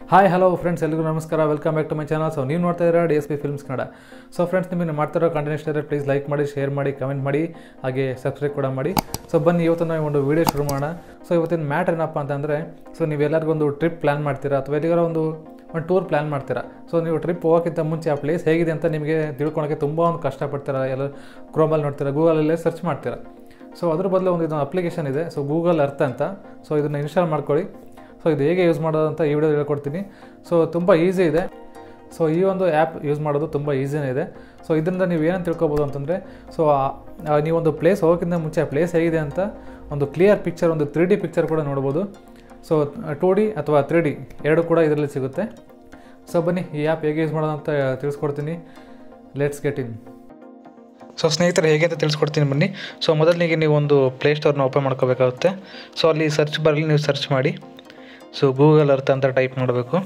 hi hello friends ಎಲ್ರಿಗೂ ನಮಸ್ಕಾರ welcome back to my channel so ನೀವು ನೋಡ್ತಾ ಇದ್ದೀರಾ D S P films Kannada so friends ನಿಮಗೆ ಮಾಡ್ತಿರೋ ಕಂಟೆಂಟ್ ಇಷ್ಟ ಪ್ಲೀಸ್ ಲೈಕ್ ಮಾಡಿ ಶೇರ್ ಮಾಡಿ ಕಮೆಂಟ್ ಮಾಡಿ ಹಾಗೆ ಸಬ್ಸ್ಕ್ರೈಬ್ ಕೂಡ ಮಾಡಿ ಸೊ ಬನ್ನಿ ಇವತ್ತು ನಾವು ಒಂದು ವೀಡಿಯೋ ಶುರು ಮಾಡೋಣ ಸೊ ಇವತ್ತಿನ ಮ್ಯಾಟ್ರ್ ಏನಪ್ಪ ಅಂತಂದರೆ ಸೊ ನೀವೆಲ್ಲರಿಗೂ ಒಂದು ಟ್ರಿಪ್ ಪ್ಲ್ಯಾನ್ ಮಾಡ್ತೀರಾ ಅಥವಾ ಎಲ್ಲಿಗಾರ ಒಂದು ಒಂದು ಟೂರ್ ಪ್ಲ್ಯಾನ್ ಮಾಡ್ತೀರಾ ಸೊ ನೀವು ಟ್ರಿಪ್ ಹೋಗೋಕ್ಕಿಂತ ಮುಂಚೆ ಆ ಪ್ಲೇಸ್ ಹೇಗಿದೆ ಅಂತ ನಿಮಗೆ ತಿಳ್ಕೊಳಕ್ಕೆ ತುಂಬ ಒಂದು ಕಷ್ಟಪಡ್ತೀರಾ ಎಲ್ಲ ಕ್ರೋಮಲ್ಲಿ ನೋಡ್ತೀರಾ ಗೂಗಲಲ್ಲೇ ಸರ್ಚ್ ಮಾಡ್ತೀರಾ ಸೊ ಅದ್ರ ಬದಲು ಒಂದು ಇದೊಂದು ಅಪ್ಲಿಕೇಶನ್ ಇದೆ ಸೊ ಗೂಗಲ್ ಅರ್ಥ ಅಂತ ಸೊ ಇದನ್ನು ಇನ್ಸ್ಟಾಲ್ ಮಾಡ್ಕೊಳ್ಳಿ ಸೊ ಇದು ಹೇಗೆ ಯೂಸ್ ಮಾಡೋದು ಅಂತ ಈ ವಿಡಿಯೋ ಹೇಳ್ಕೊಡ್ತೀನಿ ಸೊ ತುಂಬ ಈಸಿ ಇದೆ ಸೊ ಈ ಒಂದು ಆ್ಯಪ್ ಯೂಸ್ ಮಾಡೋದು ತುಂಬ ಈಸಿನೇ ಇದೆ ಸೊ ಇದರಿಂದ ನೀವು ಏನಂತ ತಿಳ್ಕೊಬೋದು ಅಂತಂದರೆ ಸೊ ನೀವೊಂದು ಪ್ಲೇಸ್ ಹೋಗೋಕ್ಕಿಂತ ಮುಂಚೆ ಆ ಪ್ಲೇಸ್ ಹೇಗಿದೆ ಅಂತ ಒಂದು ಕ್ಲಿಯರ್ ಪಿಕ್ಚರ್ ಒಂದು ತ್ರೀ ಡಿ ಪಿಕ್ಚರ್ ಕೂಡ ನೋಡ್ಬೋದು ಸೊ ಟೂ ಡಿ ಅಥವಾ ತ್ರೀ ಡಿ ಎರಡು ಕೂಡ ಇದರಲ್ಲಿ ಸಿಗುತ್ತೆ ಸೊ ಬನ್ನಿ ಈ ಆ್ಯಪ್ ಹೇಗೆ ಯೂಸ್ ಮಾಡೋದು ಅಂತ ತಿಳಿಸ್ಕೊಡ್ತೀನಿ ಲೆಟ್ಸ್ ಗೆಟ್ ಇನ್ ಸೊ ಸ್ನೇಹಿತರೆ ಹೇಗೆ ಅಂತ ತಿಳಿಸ್ಕೊಡ್ತೀನಿ ಬನ್ನಿ ಸೊ ಮೊದಲಿಗೆ ನೀವು ಒಂದು ಪ್ಲೇಸ್ಟೋರ್ನ ಓಪನ್ ಮಾಡ್ಕೋಬೇಕಾಗುತ್ತೆ ಸೊ ಅಲ್ಲಿ ಸರ್ಚ್ ಬರಲಿ ನೀವು ಸರ್ಚ್ ಮಾಡಿ ಸೊ ಗೂಗಲ್ ಅರ್ಥ ಅಂತ ಟೈಪ್ ಮಾಡಬೇಕು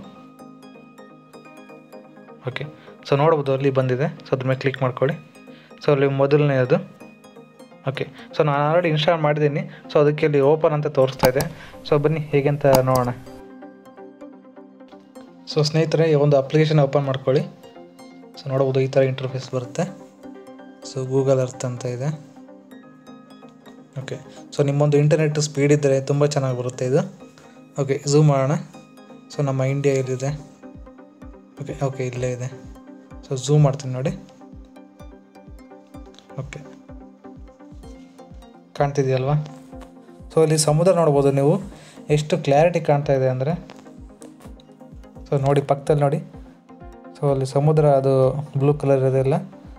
ಓಕೆ ಸೊ ನೋಡ್ಬೋದು ಅಲ್ಲಿ ಬಂದಿದೆ ಸೊ ಅದ್ರ ಮೇಲೆ ಕ್ಲಿಕ್ ಮಾಡ್ಕೊಳ್ಳಿ ಸೊ ಅಲ್ಲಿ ಮೊದಲನೇದು ಓಕೆ ಸೊ ನಾನು ಆಲ್ರೆಡಿ ಇನ್ಸ್ಟಾಲ್ ಮಾಡಿದ್ದೀನಿ ಸೊ ಅದಕ್ಕೆ ಇಲ್ಲಿ ಓಪನ್ ಅಂತ ತೋರಿಸ್ತಾ ಇದೆ ಸೊ ಬನ್ನಿ ಹೇಗೆ ಅಂತ ನೋಡೋಣ ಸೊ ಸ್ನೇಹಿತರೆ ಈ ಒಂದು ಅಪ್ಲಿಕೇಶನ್ ಓಪನ್ ಮಾಡ್ಕೊಳ್ಳಿ ಸೊ ನೋಡ್ಬೋದು ಈ ಥರ ಇಂಟರ್ಫೇಸ್ ಬರುತ್ತೆ ಸೊ ಗೂಗಲ್ ಅರ್ಥ ಅಂತ ಇದೆ ಓಕೆ ಸೊ ನಿಮ್ಮೊಂದು ಇಂಟರ್ನೆಟ್ ಸ್ಪೀಡ್ ಇದ್ದರೆ ತುಂಬ ಚೆನ್ನಾಗಿ ಬರುತ್ತೆ ಇದು ಓಕೆ ಝೂಮ್ ಮಾಡೋಣ ಸೊ ನಮ್ಮ ಇಂಡಿಯಾ ಇಲ್ಲಿದೆ ಓಕೆ ಓಕೆ ಇಲ್ಲೇ ಇದೆ ಸೊ ಝೂಮ್ ಮಾಡ್ತೀನಿ ನೋಡಿ ಓಕೆ ಕಾಣ್ತಿದೆಯಲ್ವಾ ಸೊ ಇಲ್ಲಿ ಸಮುದ್ರ ನೋಡ್ಬೋದು ನೀವು ಎಷ್ಟು ಕ್ಲಾರಿಟಿ ಕಾಣ್ತಾ ಇದೆ ಅಂದರೆ ಸೊ ನೋಡಿ ಪಕ್ಕದಲ್ಲಿ ನೋಡಿ ಸೊ ಅಲ್ಲಿ ಸಮುದ್ರ ಅದು ಬ್ಲೂ ಕಲರ್ ಇದೆಲ್ಲ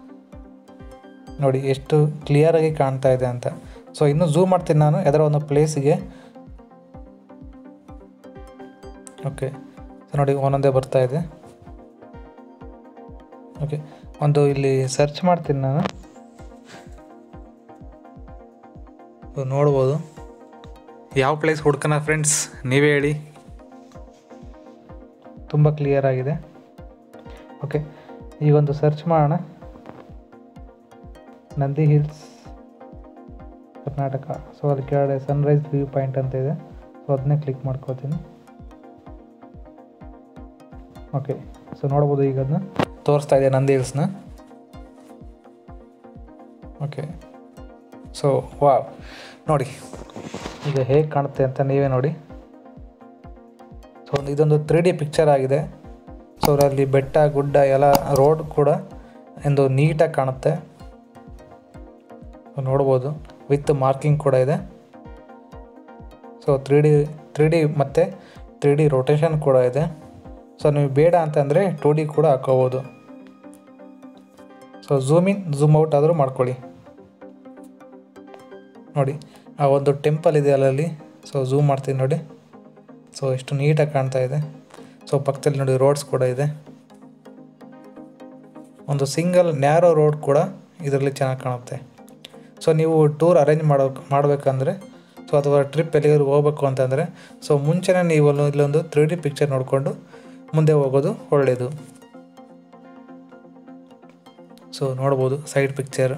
ನೋಡಿ ಎಷ್ಟು ಕ್ಲಿಯರಾಗಿ ಕಾಣ್ತಾ ಇದೆ ಅಂತ ಸೊ ಇನ್ನೂ ಝೂಮ್ ಮಾಡ್ತೀನಿ ನಾನು ಯಾವ್ದಾರ ಒಂದು ಪ್ಲೇಸಿಗೆ ಓಕೆ ಸೊ ನೋಡಿ ಒಂದೊಂದೇ ಬರ್ತಾ ಇದೆ ಓಕೆ ಒಂದು ಇಲ್ಲಿ ಸರ್ಚ್ ಮಾಡ್ತೀನಿ ನಾನು ಸೊ ನೋಡ್ಬೋದು ಯಾವ ಪ್ಲೇಸ್ ಹುಡ್ಕೋಣ ಫ್ರೆಂಡ್ಸ್ ನೀವೇ ಹೇಳಿ ತುಂಬ ಕ್ಲಿಯರ್ ಆಗಿದೆ ಓಕೆ ಈಗ ಒಂದು ಸರ್ಚ್ ಮಾಡೋಣ ನಂದಿ ಹಿಲ್ಸ್ ಕರ್ನಾಟಕ ಸೊ ಅಲ್ಲಿ ಕೆಳಗಡೆ ಸನ್ರೈಸ್ ವ್ಯೂ ಪಾಯಿಂಟ್ ಅಂತ ಇದೆ ಸೊ ಅದನ್ನೇ ಕ್ಲಿಕ್ ಮಾಡ್ಕೋತೀನಿ ಓಕೆ ಸೊ ನೋಡ್ಬೋದು ಈಗ ಅದನ್ನ ತೋರಿಸ್ತಾ ಇದೆ ನಂದಿ ಹಿಲ್ಸ್ನ ಓಕೆ ಸೊ ವಾ ನೋಡಿ ಈಗ ಹೇಗೆ ಕಾಣುತ್ತೆ ಅಂತ ನೀವೇ ನೋಡಿ ಸೊ ಇದೊಂದು ತ್ರೀ ಡಿ ಪಿಕ್ಚರ್ ಆಗಿದೆ ಸೊ ಅದರಲ್ಲಿ ಬೆಟ್ಟ ಗುಡ್ಡ ಎಲ್ಲ ರೋಡ್ ಕೂಡ ಒಂದು ನೀಟಾಗಿ ಕಾಣುತ್ತೆ ನೋಡ್ಬೋದು ವಿತ್ ಮಾರ್ಕಿಂಗ್ ಕೂಡ ಇದೆ so three D three D ಮತ್ತು ತ್ರೀ ಡಿ ರೊಟೇಷನ್ ಕೂಡ ಇದೆ ಸೊ ನೀವು ಬೇಡ ಅಂತಂದರೆ ಟೂ ಡಿ ಕೂಡ ಹಾಕೋಬೋದು so zoom in zoom out ಆದರೂ ಮಾಡ್ಕೊಳ್ಳಿ ನೋಡಿ ಆ ಒಂದು ಟೆಂಪಲ್ ಇದೆ ಅಲ್ಲಲ್ಲಿ ಸೊ ಝೂಮ್ ಮಾಡ್ತೀನಿ ನೋಡಿ ಸೊ ಎಷ್ಟು ನೀಟಾಗಿ ಕಾಣ್ತಾ ಇದೆ ಸೊ ಪಕ್ಕದಲ್ಲಿ ನೋಡಿ ರೋಡ್ಸ್ ಕೂಡ ಇದೆ ಒಂದು ಸಿಂಗಲ್ ನ್ಯಾರೋ ರೋಡ್ ಕೂಡ ಇದರಲ್ಲಿ ಚೆನ್ನಾಗಿ ಕಾಣುತ್ತೆ ಸೊ ನೀವು ಟೂರ್ ಅರೇಂಜ್ ಮಾಡೋ ಮಾಡಬೇಕಂದ್ರೆ ಸೊ ಅಥವಾ ಟ್ರಿಪ್ ಎಲ್ಲಿಗಾದ್ರು ಹೋಗ್ಬೇಕು ಅಂತಂದರೆ ಸೊ ಮುಂಚೆನೇ ನೀವು ಅಲ್ಲೊಂದು ಇಲ್ಲೊಂದು ತ್ರೀ ಡಿ ಪಿಕ್ಚರ್ ನೋಡಿಕೊಂಡು ಮುಂದೆ ಹೋಗೋದು ಒಳ್ಳೆಯದು ಸೊ ನೋಡ್ಬೋದು side picture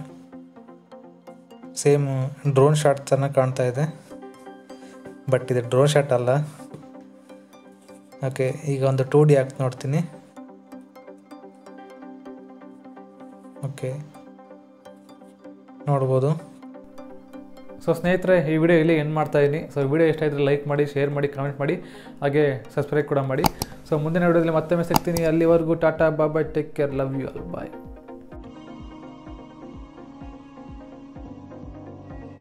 same drone shot ಚೆನ್ನಾಗಿ ಕಾಣ್ತಾ ಇದೆ ಬಟ್ ಇದು ಡ್ರೋನ್ ಶಾಟ್ ಅಲ್ಲ ಓಕೆ ಈಗ ಒಂದು ಟೂ ಡಿ ಹಾಕಿ ನೋಡ್ತೀನಿ ಓಕೆ ನೋಡ್ಬೋದು ಸೊ ಸ್ನೇಹಿತರೆ ಈ ವಿಡಿಯೋ ಇಲ್ಲಿ ಎಂಡ್ ಮಾಡ್ತಾ ಇದ್ದೀನಿ ಸೊ ವಿಡಿಯೋ ಇಷ್ಟ ಇದ್ದರೆ ಲೈಕ್ ಮಾಡಿ ಶೇರ್ ಮಾಡಿ ಕಮೆಂಟ್ ಮಾಡಿ ಹಾಗೆ ಸಬ್ಸ್ಕ್ರೈಬ್ ಕೂಡ ಮಾಡಿ ಸೊ ಮುಂದಿನ ವಿಡಿಯೋದಲ್ಲಿ ಮತ್ತೊಮ್ಮೆ ಸಿಗ್ತೀನಿ ಅಲ್ಲಿವರೆಗೂ ಟಾಟಾ ಬಾಬಾ take care love you all bye